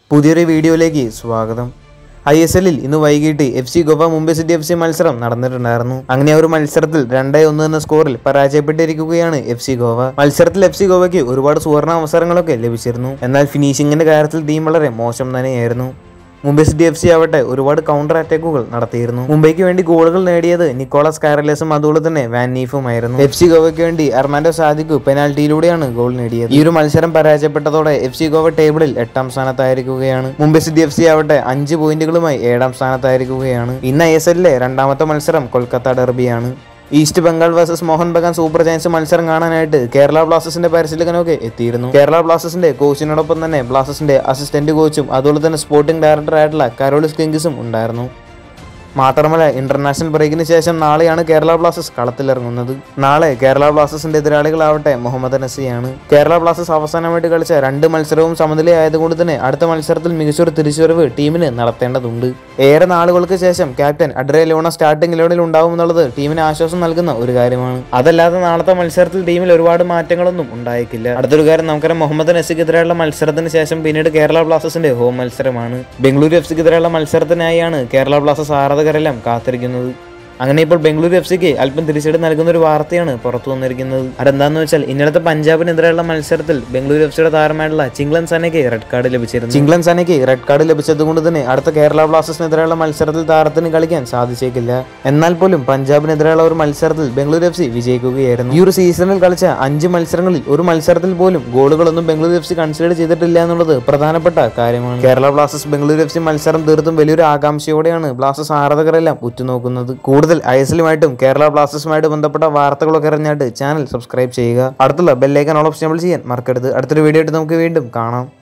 പുതിയൊരു വീഡിയോയിലേക്ക് സ്വാഗതം ഐ എസ് എല്ലിൽ ഇന്ന് വൈകിട്ട് F C Goa Mumbai city F C മത്സരം നടന്നിട്ടുണ്ടായിരുന്നു അങ്ങനെ ആ ഒരു മത്സരത്തിൽ രണ്ടേ ഒന്ന് എന്ന സ്കോറിൽ പരാജയപ്പെട്ടിരിക്കുകയാണ് എഫ് സി ഗോവ മത്സരത്തിൽ എഫ് സി ഗോവയ്ക്ക് ഒരുപാട് സുവർണ അവസരങ്ങളൊക്കെ ലഭിച്ചിരുന്നു എന്നാൽ ഫിനിഷിംഗിന്റെ കാര്യത്തിൽ ടീം വളരെ മോശം തന്നെയായിരുന്നു മുംബൈ സിറ്റി എഫ് സി ആവട്ടെ ഒരുപാട് കൗണ്ടർ അറ്റാക്കുകൾ നടത്തിയിരുന്നു മുംബൈക്ക് വേണ്ടി ഗോളുകൾ നേടിയത് നിക്കോളസ് കാരലേസും അതുപോലെ തന്നെ വാൻ നീഫുമായിരുന്നു എഫ് സി ഗോവയ്ക്ക് വേണ്ടി അർമാൻഡോ സാദിഖു പെനാൽറ്റിയിലൂടെയാണ് ഗോൾ നേടിയത് ഈ ഒരു മത്സരം പരാജയപ്പെട്ടതോടെ എഫ് സി ഗോവ ടേബിളിൽ എട്ടാം സ്ഥാനത്തായിരിക്കുകയാണ് മുംബൈ സിറ്റി എഫ് സി ആവട്ടെ അഞ്ച് പോയിന്റുകളുമായി ഏഴാം സ്ഥാനത്തായിരിക്കുകയാണ് ഇന്ന് ഐ എസ് എല്ലിലെ രണ്ടാമത്തെ മത്സരം കൊൽക്കത്ത ഡെർബിയാണ് east Bengal versus Mohun Bagan super giants മത്സരം കാണാനായിട്ട് കേരള ബ്ലാസ്റ്റേഴ്സിന്റെ പരിശീലകനൊക്കെ എത്തിയിരുന്നു കേരള ബ്ലാസ്റ്റേഴ്സിന്റെ കോച്ചിനോടൊപ്പം തന്നെ ബ്ലാസ്റ്റേഴ്സിന്റെ അസിസ്റ്റന്റ് കോച്ചും അതുപോലെ തന്നെ സ്പോർട്ടിംഗ് ഡയറക്ടറായിട്ടുള്ള കരോളിസ് കിങ്കിസും ഉണ്ടായിരുന്നു മാത്രമല്ല ഇന്റർനാഷണൽ ബ്രേക്കിന് ശേഷം നാളെയാണ് കേരള ബ്ലാസ്റ്റേഴ്സ് കളത്തിലിറങ്ങുന്നത് നാളെ കേരള ബ്ലാസ്റ്റേഴ്സിന്റെ എതിരാളികളാവട്ടെ മുഹമ്മദ് നസിയാണ് കേരള ബ്ലാസ്റ്റേഴ്സ് അവസാനമായിട്ട് കളിച്ച രണ്ട് മത്സരവും സമനിലയായതുകൊണ്ട് തന്നെ അടുത്ത മത്സരത്തിൽ മികച്ചൊരു തിരിച്ചുവരവ് ടീമിന് നടത്തേണ്ടതുണ്ട് ഏറെ നാളുകൾക്ക് ശേഷം ക്യാപ്റ്റൻ അഡ്രേ ലോണ സ്റ്റാർട്ടിംഗ് ഇലവനിൽ ഉണ്ടാവും എന്നുള്ളത് ടീമിന് ആശ്വാസം നൽകുന്ന ഒരു കാര്യമാണ് അതല്ലാതെ നാളത്തെ മത്സരത്തിൽ ടീമിൽ ഒരുപാട് മാറ്റങ്ങളൊന്നും ഉണ്ടായേക്കില്ല അടുത്തൊരു കാര്യം നമുക്കറിയാം മുഹമ്മദ് നസിക്കെതിരെയുള്ള മത്സരത്തിന് ശേഷം പിന്നീട് കേരള ബ്ലാസ്റ്റേഴ്സിന്റെ ഹോം മത്സരമാണ് ബംഗളൂരു എഫ് സിക്കെതിരെയുള്ള മത്സരത്തിനായാണ് കേരള ബ്ലാസ്റ്റേഴ്സ് ആരാധകരെല്ലാം കാത്തിരിക്കുന്നത് അങ്ങനെ ഇപ്പോൾ ബംഗളൂരു എഫ് സിക്ക് അല്പം തിരിച്ചടി നൽകുന്ന ഒരു വാർത്തയാണ് പുറത്തു വന്നിരിക്കുന്നത് അതെന്താന്ന് വെച്ചാൽ ഇന്നലത്തെ പഞ്ചാബിനെതിരെയുള്ള മത്സരത്തിൽ ബംഗളൂരു എഫ് സിയുടെ താരമായിട്ടുള്ള ചിംഗ്ലൻ സനയ്ക്ക് റെഡ് കാർഡ് ലഭിച്ചിരുന്നു ചിംഗ്ലൻ സനയ്ക്ക് റെഡ് കാർഡ് ലഭിച്ചതുകൊണ്ട് തന്നെ അടുത്ത കേരള ബ്ലാസ്റ്റേഴ്സിനെതിരെയുള്ള മത്സരത്തിൽ താരത്തിന് കളിക്കാൻ സാധിച്ചേക്കില്ല എന്നാൽ പോലും പഞ്ചാബിനെതിരെയുള്ള ഒരു മത്സരത്തിൽ ബംഗളൂരു എഫ് സി വിജയിക്കുകയായിരുന്നു ഈ ഒരു സീസണിൽ കളിച്ച അഞ്ച് മത്സരങ്ങളിൽ ഒരു മത്സരത്തിൽ പോലും ഗോളുകളൊന്നും ബംഗളൂരു എഫ് സി കൺസിഡർ ചെയ്തിട്ടില്ല എന്നുള്ളത് പ്രധാനപ്പെട്ട കാര്യമാണ് Kerala Blasters Bengaluru F C മത്സരം തീർത്തും വലിയൊരു ആകാംക്ഷയോടെയാണ് ബ്ലാസ്റ്റേഴ്സ് ആരാധകരെല്ലാം ഉറ്റുനോക്കുന്നത് കൂടുതൽ ഐ എസ് എല്ലുമായിട്ടും കേരള ബ്ലാസ്റ്റേഴ്സുമായിട്ട് ബന്ധപ്പെട്ട വാർത്തകളൊക്കെ അറിഞ്ഞായിട്ട് ചാനൽ സബ്സ്ക്രൈബ് ചെയ്യുക അടുത്തുള്ള ബെല്ലൈക്കൻ ഓൾ ഓപ്ഷൻ ചെയ്യാൻ മറക്കരുത് അടുത്തൊരു വീഡിയോ ആയിട്ട് നമുക്ക് വീണ്ടും കാണാം